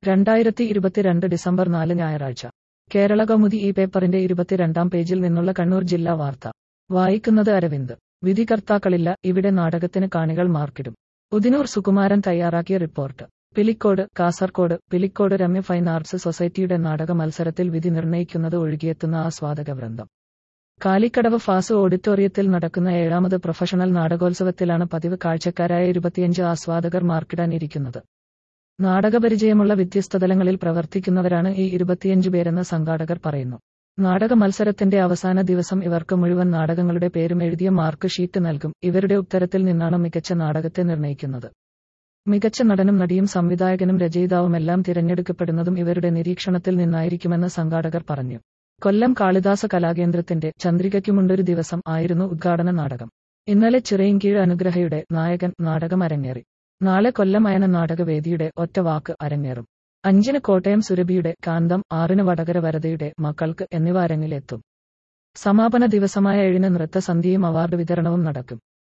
രണ്ടായിരത്തി ഇരുപത്തിരണ്ട് ഡിസംബർ നാല് ഞായറാഴ്ച കേരള കൗമുദി ഈ പേപ്പറിന്റെ ഇരുപത്തിരണ്ടാം പേജിൽ നിന്നുള്ള കണ്ണൂർ ജില്ലാ വാർത്ത വായിക്കുന്നത് അരവിന്ദ് വിധികർത്താക്കളില്ല ഇവിടെ നാടകത്തിന് കാണികൾ മാർക്കിടും ഉദിനൂർ സുകുമാരൻ തയ്യാറാക്കിയ report Pilicode Kasaragod Pilicode Ramya fine arts സൊസൈറ്റിയുടെ നാടക മത്സരത്തിൽ വിധി നിർണയിക്കുന്നത് ഒഴുകിയെത്തുന്ന ആസ്വാദക വൃന്ദം കാലിക്കടവ് ഫാസ് ഓഡിറ്റോറിയത്തിൽ നടക്കുന്ന ഏഴാമത് പ്രൊഫഷണൽ നാടകോത്സവത്തിലാണ് പതിവ് കാഴ്ചക്കാരായ ഇരുപത്തിയഞ്ച് ആസ്വാദകർ മാർക്കിടാൻ ഇരിക്കുന്നത് നാടകപരിചയമുള്ള വ്യത്യസ്ത തലങ്ങളിൽ പ്രവർത്തിക്കുന്നവരാണ് ഈ ഇരുപത്തിയഞ്ചു പേരെന്ന് സംഘാടകർ പറയുന്നു നാടക മത്സരത്തിന്റെ അവസാന ദിവസം ഇവർക്ക് മുഴുവൻ നാടകങ്ങളുടെ പേരും എഴുതിയ മാർക്ക് ഷീറ്റ് നൽകും ഇവരുടെ ഉത്തരത്തിൽ നിന്നാണ് മികച്ച നാടകത്തെ നിർണയിക്കുന്നത് മികച്ച നടനും നടിയും സംവിധായകനും രചയിതാവുമെല്ലാം തിരഞ്ഞെടുക്കപ്പെടുന്നതും ഇവരുടെ നിരീക്ഷണത്തിൽ നിന്നായിരിക്കുമെന്ന് സംഘാടകർ പറഞ്ഞു കൊല്ലം കാളിദാസ കലാകേന്ദ്രത്തിന്റെ ചന്ദ്രികയ്ക്കുമുണ്ടൊരു ദിവസം ആയിരുന്നു ഉദ്ഘാടന നാടകം ഇന്നലെ ചിറയിൻകീഴ് അനുഗ്രഹയുടെ നായകൻ നാടകം അരങ്ങേറി നാളെ കൊല്ലം അയന നാടകവേദിയുടെ ഒറ്റവാക്ക് അരങ്ങേറും അഞ്ചിന് കോട്ടയം സുരഭിയുടെ കാന്തം ആറിന് വടകര വരതയുടെ മക്കൾക്ക് എന്നിവ അരങ്ങിലെത്തും സമാപന ദിവസമായ ഏഴിന് നൃത്തസന്ധ്യയും അവാർഡ് വിതരണവും നടക്കും